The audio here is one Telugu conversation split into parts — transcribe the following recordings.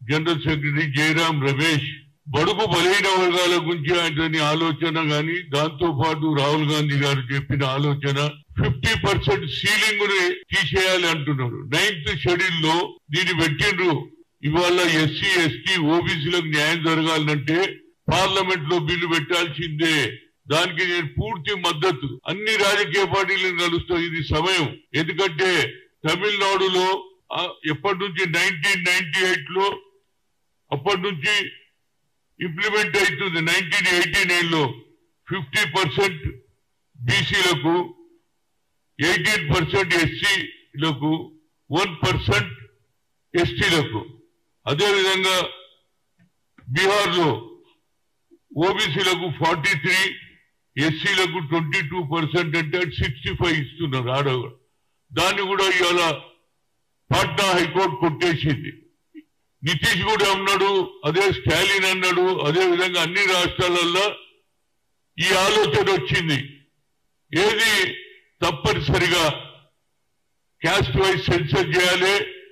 జనరల్ సెక్రటరీ జయరాం రమేష్ బడుగు బలహీన వర్గాల గురించి ఆయన ఆలోచన గాని దాంతో పాటు రాహుల్ గాంధీ గారు చెప్పిన ఆలోచన ఫిఫ్టీ పర్సెంట్ సీలింగ్ ని తీసేయాలి అంటున్నారు నైన్త్ షెడ్యూల్ లో దీన్ని పెట్టిండ్రు ఇవాళ ఎస్సీ ఎస్టీ ఓబీసీలకు న్యాయం జరగాలంటే పార్లమెంట్ లో బిల్లు పెట్టాల్సిందే దానికి నేను పూర్తి మద్దతు అన్ని రాజకీయ పార్టీలను కలుస్తాం ఇది సమయం ఎందుకంటే తమిళనాడులో ఆ, ఎప్పటి నుంచి నైన్టీన్ నైన్టీ ఎయిట్ లో అప్పటి నుంచి ఇంప్లిమెంట్ అవుతుంది నైన్టీన్ ఎయిటీ నైన్ లో ఫిఫ్టీ పర్సెంట్ బీసీలకు ఎయిటీన్ పర్సెంట్ ఎస్సీలకు వన్ పర్సెంట్ ఎస్టీలకు అదేవిధంగా బీహార్ లో ఓబీసీలకు ఫార్టీ త్రీ ఎస్సీలకు ట్వంటీ టూ పర్సెంట్ అంటే సిక్స్టీ ఫైవ్ ఇస్తున్నారు ఆడవాళ్ళు దాన్ని కూడా ఇవాళ పాట్నా హైకోర్టు కొట్టేసింది నితీష్ కూడా అన్నాడు అదే స్టాలిన్ అన్నాడు అదే విధంగా అన్ని రాష్ట్రాలలో ఈ ఆలోచన వచ్చింది ఏది తప్పనిసరిగా క్యాస్ట్ వైజ్ సెన్సర్ చేయాలి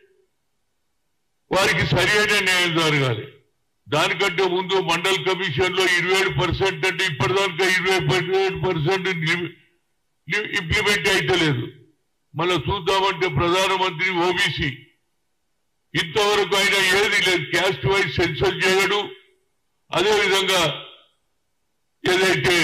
వారికి సరి అయిన న్యాయం జరగాలి దానికంటే ముందు మండల్ కమిషన్ లో ఇరవై ఏడు పర్సెంట్ అంటే ఇప్పటిదాకా ఇరవై ఏడు పర్సెంట్ ఇంప్లిమెంట్ అయితలేదు మళ్ళా చూద్దామంటే ప్రధానమంత్రి ఓబీసీ ఇంతవరకు ఆయన ఏది లేదు క్యాస్ట్ వైజ్ సెన్సర్ చేయడు అదేవిధంగా ఏదైతే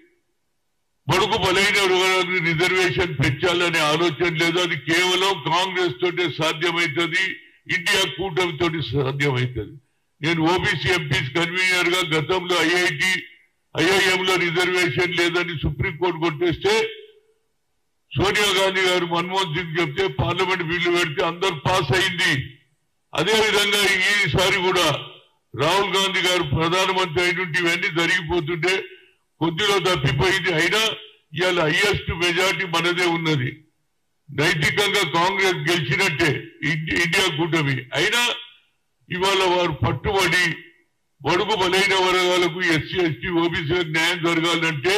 బడుగు బలైన వర్గాలకు రిజర్వేషన్ పెంచాలనే ఆలోచన లేదు అది కేవలం కాంగ్రెస్ తోటే సాధ్యమవుతుంది ఇండియా కూటమితోటి సాధ్యమవుతుంది నేను ఓబీసీ ఎంపీస్ కన్వీనర్ గా గతంలో ఐఐటి ఐఐఎం లో రిజర్వేషన్ లేదని సుప్రీంకోర్టు కొట్టేస్తే సోనియా గాంధీ గారు మన్మోహన్ సింగ్ చెప్తే పార్లమెంట్ బిల్లు పెడితే అందరు పాస్ అయింది అదే విధంగా ఈసారి కూడా రాహుల్ గాంధీ గారు ప్రధానమంత్రి అయినట్టు ఇవన్నీ జరిగిపోతుంటే కొద్దిలో తప్పిపోయింది అయినా ఇవాళ హైయెస్ట్ మెజార్టీ మనదే ఉన్నది నైతికంగా కాంగ్రెస్ గెలిచినట్టే ఇండి- ఇండియా కూటమి అయినా ఇవాళ వారు పట్టుబడి బడుగు బలైన వర్గాలకు ఎస్సీ ఎస్టీ ఓబీసీలకు న్యాయం జరగాలంటే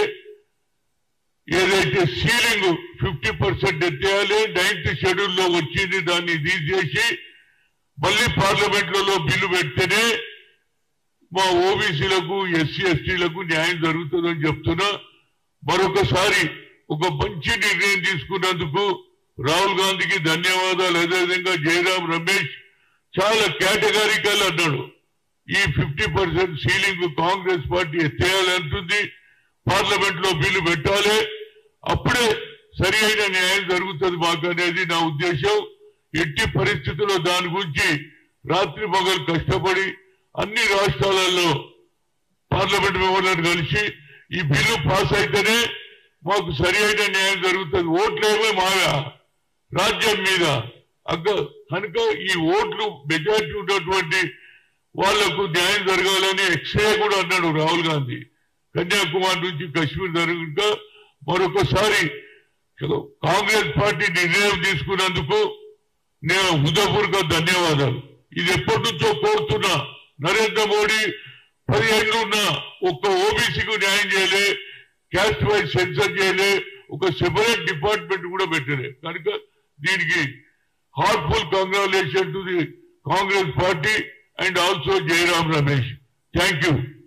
ఏదైతే సీలింగ్ ఫిఫ్టీ పర్సెంట్ ఎత్తేయాలి నైన్త్ షెడ్యూల్ లో వచ్చింది దాన్ని తీసేసి మళ్ళీ పార్లమెంట్లలో బిల్లు పెడితేనే మా ఓబీసీలకు ఎస్సీ ఎస్టీలకు న్యాయం జరుగుతుందని చెప్తున్నా మరొకసారి ఒక మంచి నిర్ణయం తీసుకున్నందుకు రాహుల్ గాంధీకి ధన్యవాదాలు అదేవిధంగా జయరాం రమేష్ చాలా కేటగారికల్ అన్నాడు ఈ fifty percent ceiling Congress party ఎత్తేయాలంటుంది పార్లమెంట్ లో బిల్లు పెట్టాలి అప్పుడే సరి అయిన న్యాయం జరుగుతుంది మాకు అనేది నా ఉద్దేశం ఎట్టి పరిస్థితుల్లో దాని గురించి రాత్రి పగలు కష్టపడి అన్ని రాష్ట్రాలలో పార్లమెంట్ మెంబర్లను కలిసి ఈ బిల్లు పాస్ అయితేనే మాకు సరి అయిన న్యాయం జరుగుతుంది ఓట్లేమో మావా రాజ్యం మీద అక్క కనుక ఈ ఓట్లు మెజార్టీ ఉన్నటువంటి వాళ్లకు న్యాయం జరగాలని ఎక్స్రే కూడా అన్నాడు రాహుల్ గాంధీ కన్యాకుమారి నుంచి కశ్మీర్ జరుగుగా మరొకసారి కాంగ్రెస్ పార్టీ నిర్ణయం తీసుకున్నందుకు నేను హృదయపూర్వక ధన్యవాదాలు ఇది ఎప్పటి నుంచో కోరుతున్నా నరేంద్ర మోడీ పదిహేను ఉన్న ఒక్క ఓబీసీకి న్యాయం చేయలే క్యాస్ట్ వైజ్ సెన్సర్ చేయలే ఒక సెపరేట్ డిపార్ట్మెంట్ కూడా పెట్టలే కనుక దీనికి heartful congratulation to the Congress party and also Jairam Ramesh thank you